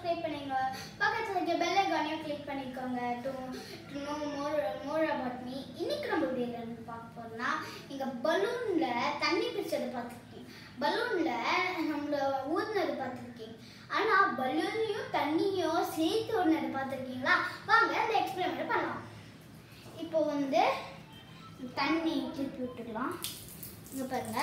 subscribe பண்ணிங்க பக்கத்தில் இருக்க பெல் ஐக்கானையும் கிளிக் பண்ணிக்கோங்க to to know more more about me இன்னைக்கு நம்ம வீடியோவில் இருந்து பார்க்க போறோம்னா இங்கே பலூனில் தண்ணி பிடிச்சது பார்த்துருக்கீங்க பலூனில் நம்மள ஊதுனது பார்த்துருக்கீங்க ஆனால் பலூனையும் தண்ணியும் சேர்த்து ஓடுனது பார்த்துருக்கீங்களா வாங்க அந்த எக்ஸ்பெரிமெண்ட் பண்ணலாம் இப்போ வந்து தண்ணி திருப்பி விட்டுக்கலாம் இங்கே பாருங்க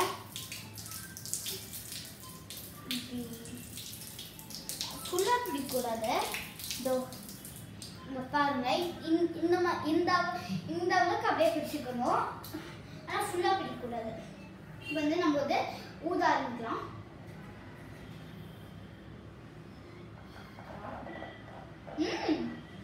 ஃபுல்லாக பிடிக்கூடாது இதோ இங்கே பாருங்க இந்த இந்த மா- இந்த அளவு- இந்த அளவுக்கு அப்படியே பிடிச்சிக்கணும் ஆனால் ஃபுல்லாக பிடிக்கக்கூடாது இப்போ வந்து நம்ம வந்து ஊத ஆரம்பிக்கலாம் ம்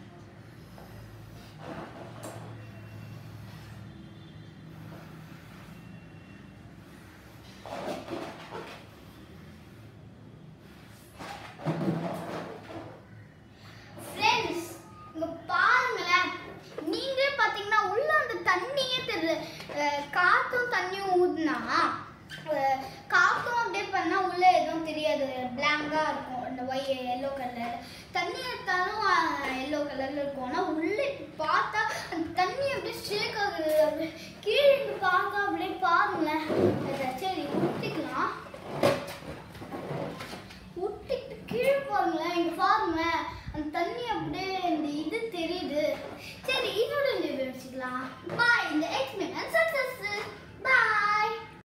ஃப்ரெண்ட்ஸ் இங்க பாருங்களேன் நீங்களே பாத்தீங்கன்னா உள்ள அந்த தண்ணியே தெரியல அஹ் காத்தும் தண்ணியும் ஊதுனா அஹ் காத்தும் அப்படியே பண்ணா உள்ள எதுவும் தெரியாது பிளாங்கா இருக்கும் அந்த ஒய் எல்லோ கலர் தண்ணி எடுத்தாலும் எல்லோ கலர்ல இருக்கும் ஆனா உள்ள பார்த்தா அந்த தண்ணி அப்படியே ஷேக் ஆகுது அப்படியே கீழே இருந்து பார்த்தா அப்படியே பாருங்களேன் அத சரி ஊத்திக்கலாம் ஊட்டிட்டு கீழே பாருங்களேன் இங்க பாருங்களேன் அந்த தண்ணி அப்படியே இந்த இது தெரியுது சரி இதோட இந்த வச்சுக்கலாம் பாய்